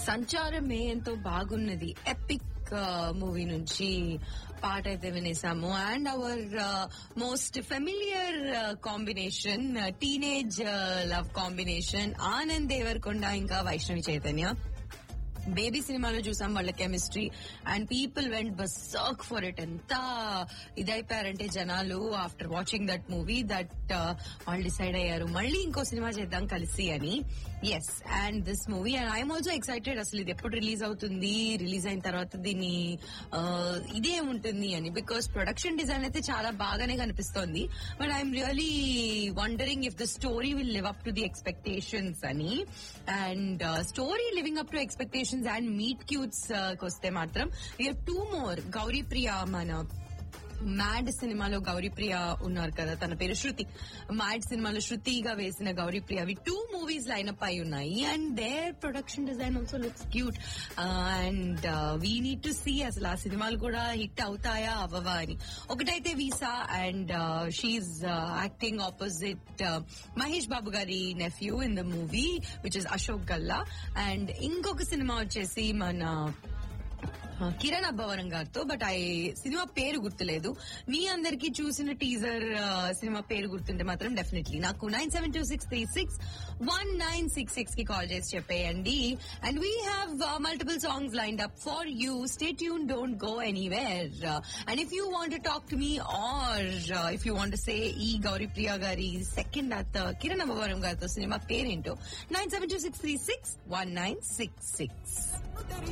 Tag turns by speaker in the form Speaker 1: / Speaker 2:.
Speaker 1: సంచారమే ఎంతో బాగున్నది epic movie నుంచి పాట అయితే వినేసాము and our most familiar combination teenage love combination Anand Deverakonda ఇంకా వైష్ణవి చైతన్య బేబీ సినిమాలో చూసాం వాళ్ళ chemistry and people went berserk for it ఎంత ఇదైపోయారంటే జనాలు after watching that movie that వాళ్ళు డిసైడ్ అయ్యారు మళ్ళీ ఇంకో సినిమా చేద్దాం కలిసి అని yes and this movie and I'm also excited అసలు ఇది ఎప్పుడు రిలీజ్ అవుతుంది రిలీజ్ అయిన తర్వాత దీన్ని uh, ఇదే ఉంటుంది అని బికాస్ ప్రొడక్షన్ డిజైన్ అయితే చాలా బాగానే కనిపిస్తోంది but I'm really wondering if the story will live up to the expectations అని and story living up to expectations and meet cutes వస్తే మాత్రం టూ మోర్ గౌరీ ప్రియ మన మ్యాడ్ సినిమాలో గౌరీప్రియ ఉన్నారు కదా తన పేరు శృతి మ్యాడ్ సినిమాలో శృతిగా వేసిన గౌరీప్రియ అవి టూ మూవీస్ లైనప్ అయి ఉన్నాయి and their production design also looks cute and we need to see అసలు ఆ సినిమాలు కూడా హిట్ అవుతాయా అవ్వవా అని ఒకటైతే వీసా and she's acting opposite Mahesh Babu గారి nephew in the movie which is Ashok Galla and ఇంకొక సినిమా వచ్చేసి మన ఆ, కిరణ్ అబ్బవరం గారితో బట్ ఆ సినిమా పేరు గుర్తులేదు మీ అందరికి చూసిన టీజర్ సినిమా పేరు గుర్తుంటే మాత్రం డెఫినెట్లీ నాకు nine seven two six three six one nine six six కి కాల్ చేసి చెప్పేయండి and we have multiple songs lined up for you stay tune don't go anywhere and if you want talk to me or if you want say ఈ గౌరీ ప్రియ గారి second అత్త కిరణ్ అబ్బవరం గారితో సినిమా పేరేంటో nine seven two six three six one nine six six